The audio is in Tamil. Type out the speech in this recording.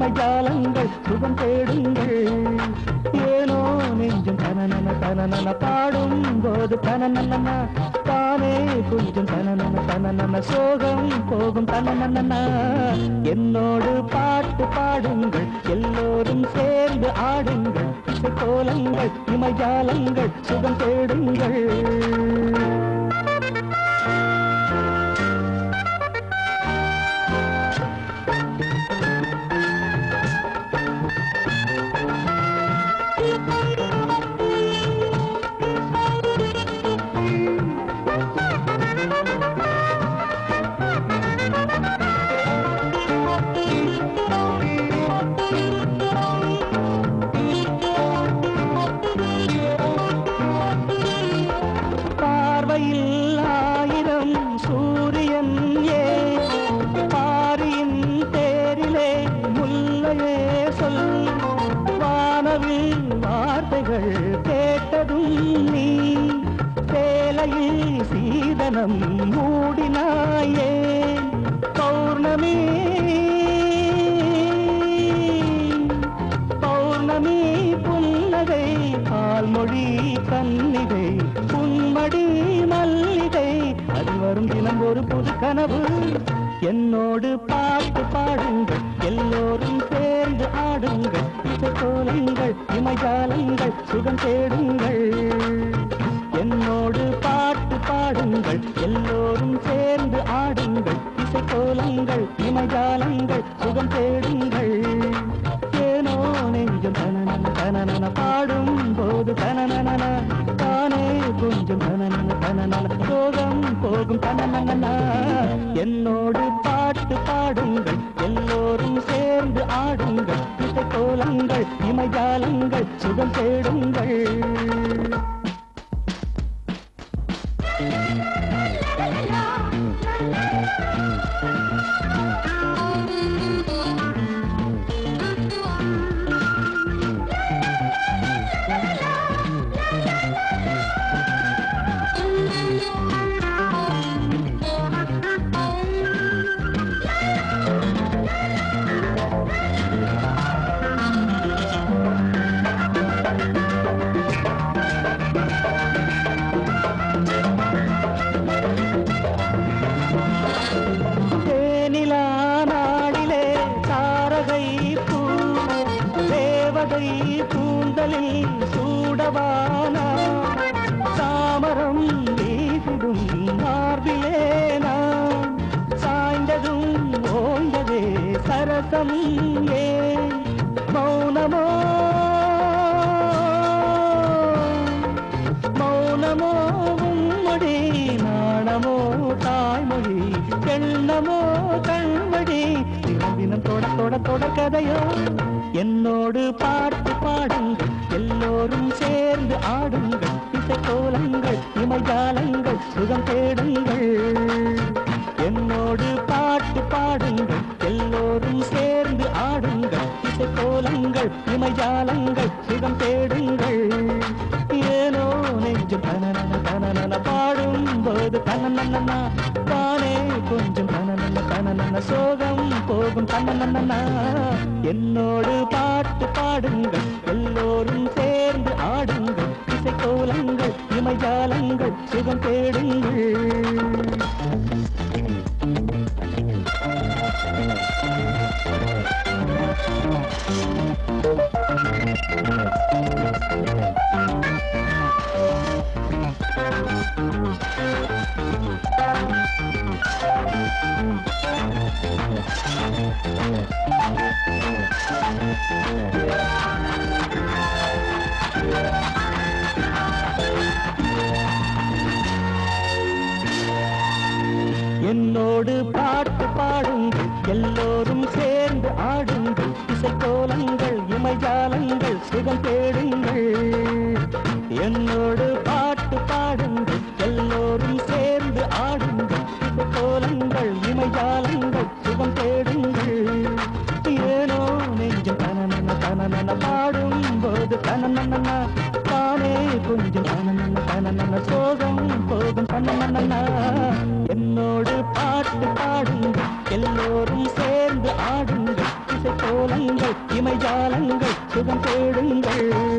இமைஜாலங்கள் சுகம் தேடுங்கள் ஏனோ நெஞ்சும் தனநன தனநன பாடும் போது தனநன தானே கொஞ்சம் தனநன தனநன சோகம் போகும் தனநன என்னோடு பாட்டு பாடுங்கள் எல்லோரும் சேர்ந்து ஆடுங்கள் இசை கோலங்கள் இமைஜாலங்கள் சுகம் தேடுங்கள் பார்வையில் ஆயிரம் சூரியன் ஏ பாரியின் தேரிலே முல்லையே சொல் வானவில் வார்த்தைகள் கேட்டதும் நீ சேலையில் சீதனம் மூடினாயே பௌர்ணமி பௌர்ணமி புன்னகை பால்மொழி கன்னிகை புன்மடி மல்லிகை அது வரும் தினம் ஒரு புது கனவு என்னோடு பாட்டு பாடுங்கள் எல்லோரும் சேர்ந்து ஆடுங்கள் இசை கோலங்கள் இமைஜாலங்கள் சுகம் தேடுங்கள் என்னோடு பாட்டு பாடுங்கள் எல்லோரும் சேர்ந்து ஆடுங்கள் இசை கோலங்கள் இமைஜாலங்கள் சுகம் தேடுங்கள் ஏனோ நெஞ்சம் தனநன தனநன பாடும் போது தனநன தானே கொஞ்சம் தனநன தனநன சோகம் போகும் தனநன என்னோடு பாட்டு பாடுங்கள் எல்லோரும் சேர்ந்து ஆடுங்கள் இசை கோலங்கள் இமைஜாலங்கள் சுகம் தேடுங்கள் தேனிலா நாடிலே தாரகை பூ தேவதை கூந்தலில் சூடவானா சாமரம் வீசிடும் மார்பிலேனா சாய்ந்ததும் ஓய்ந்ததே சரசம் ஏ மௌனமோ மௌனமோ உம்மொழி நாணமோ தாய்மொழி எண்ணமோ கண்மொழி தினம் தினம் தொட தொட தொட கதையோ என்னோடு பாட்டு பாடுங்கள் எல்லோரும் சேர்ந்து ஆடுங்கள் இசை கோலங்கள் இமைஜாலங்கள் சுகம் தேடுங்கள் என்னோடு பாட்டு பாடுங்கள் எல்லோரும் சேர்ந்து ஆடுங்கள் இசை கோலங்கள் இமைஜாலங்கள் சுகம் தேடுங்கள் ஏனோ நெஞ்சம் தனநன தனநன பாடும் போது தனநன தானே கொஞ்சம் தனநன தனநன சோகம் போகும் தனநன என்னோடு பாட்டு பாடுங்கள் எல்லோரும் சேர்ந்து ஆடுங்கள் இசை கோலங்கள் இமைஜாலங்கள் சுகம் தேடுங்கள் என்னோடு பாட்டு பாடுங்கள் எல்லோரும் சேர்ந்து ஆடுங்கள் இசை கோலங்கள் இமைஜாலங்கள் சுகம் தேடுங்கள் என்னோடு பாட்டு பாடுங்கள் எல்லோரும் சேர்ந்து ஆடுங்கள் இசை கோலங்கள் இமைஜாலங்கள் சுகம் தேடுங்கள் ஏனோ நெஞ்சம் தனநன தனநன பாடும் போது தனநன தானே கொஞ்சம் தனநன தனநன சோகம் போகும் தனநன என்னோடு பாட்டு பாடுங்கள் எல்லோரும் சேர்ந்து ஆடுங்கள் இசை கோலங்கள் இமைஜாலங்கள் சுகம் தேடுங்கள்